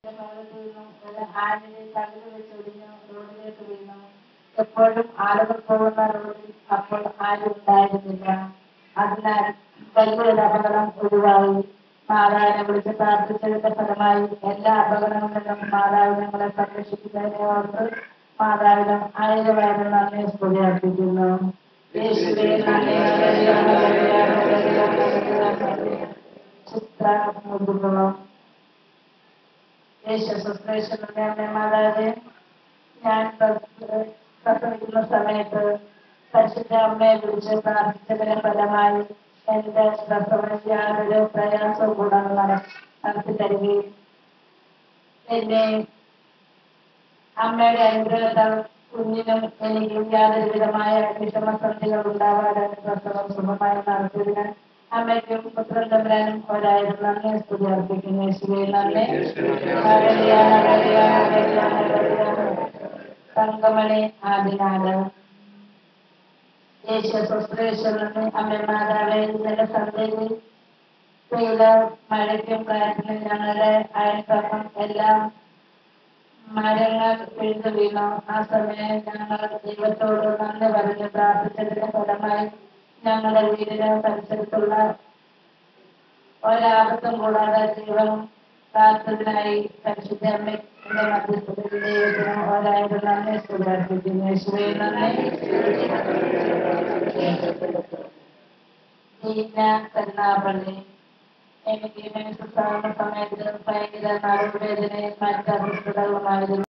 ഭാഗത്ത് നിന്നും ഒരു ആനിനെ തകിട് വെച്ചൊടിഞ്ഞു റോഡിലേക്ക് വീണു എപ്പോഴും ആളുകൾ പോകുന്ന റോഡിൽ അപ്പോൾ ആരും ഉണ്ടായിരുന്നില്ല അതിനാൽ വലിയൊരു അപകടം ഒഴിവായി മാതാവിനെ വിളിച്ച് പ്രാർത്ഥിച്ചതിന്റെ ഫലമായി എല്ലാ അപകടങ്ങളിൽ നിന്നും മാതാവ് ഞങ്ങളെ സംരക്ഷിക്കുന്നതിനെ ഓർത്ത് മാതാവിനും ആയിരമായിരം നന്ദി സ്തുതി അർപ്പിക്കുന്നു യേശുവേ നന്ദി ഹല്ലേലൂയ, ഹല്ലേലൂയ, ഹല്ലേലൂയ, ഹല്ലേലൂയ, ഹല്ലേലൂയ. ചിത്ര മുതുകുളം യേശു സുശ്രേഷന്റെ അമ്മ മാതാവേ ഞാൻ പ്രസ- പ്രസവിക്കുന്ന സമയത്ത് പരിശുദ്ധ അമ്മയെ വിളിച്ച് പ്രാർത്ഥിച്ചതിന് ഫലമായി എന്റെ പ്രസവം യാതൊരു പ്രയാസവും കൂടാതെ നട- നടത്തി തരികയും എന്നെ അമ്മയുടെ അനുഗ്രഹത്താൽ കുഞ്ഞിനും എനിക്ക് യാതൊരു വിധമായ വിഷമസന്ധികൾ ഉണ്ടാവാതെ പ്രസവം സുഖമായി നടത്തിയതിന് അമ്മയ്ക്കും പുത്രൻ തമ്പുരാനും ഒരായിരം നന്ദി സ്തുതി അർപ്പിക്കുന്നു യേശുവേ നന്ദി ഹല്ലേലൂയ, ഹല്ലേലൂയ, ഹല്ലേലൂയ, ഹല്ലേലൂയ. തങ്കമണി ആദിനാട് യേശു സുശ്രേശ്വരന് അമ്മ മാതാവേ ഇന്നലെ സന്ധ്യയിൽ പെയ്ത മഴയ്ക്കും കാറ്റിനും ഞങ്ങളുടെ അയൽപ്പക്കം എല്ലാം മരങ്ങൾ പിഴുതു വീണു ആ സമയം ഞങ്ങൾ ദൈവത്തോട് നന്ദി പറഞ്ഞ് പ്രാർത്ഥിച്ചതിന്റെ ഫലമായി ഞങ്ങളുടെ വീടിന് പരിസരത്തുള്ള ഒരാപത്തും കൂടാതെ ദൈവം കാത്തതിനായി പരിശുദ്ധ അമ്മയുടെ മധ്യസ്ഥതയിൽ ദൈവത്തിന് ഒരായിരം നന്ദി സ്തുതിക്കുന്നു യേശുവേ നന്ദി ദീന കരുണാപള്ളി എനിക്ക് മെൻസസ് ആവുന്ന സമയത്ത് ഭയങ്കര നടുവേദനയും മറ്റ് അസ്വസ്ഥതകളുമായിരുന്നു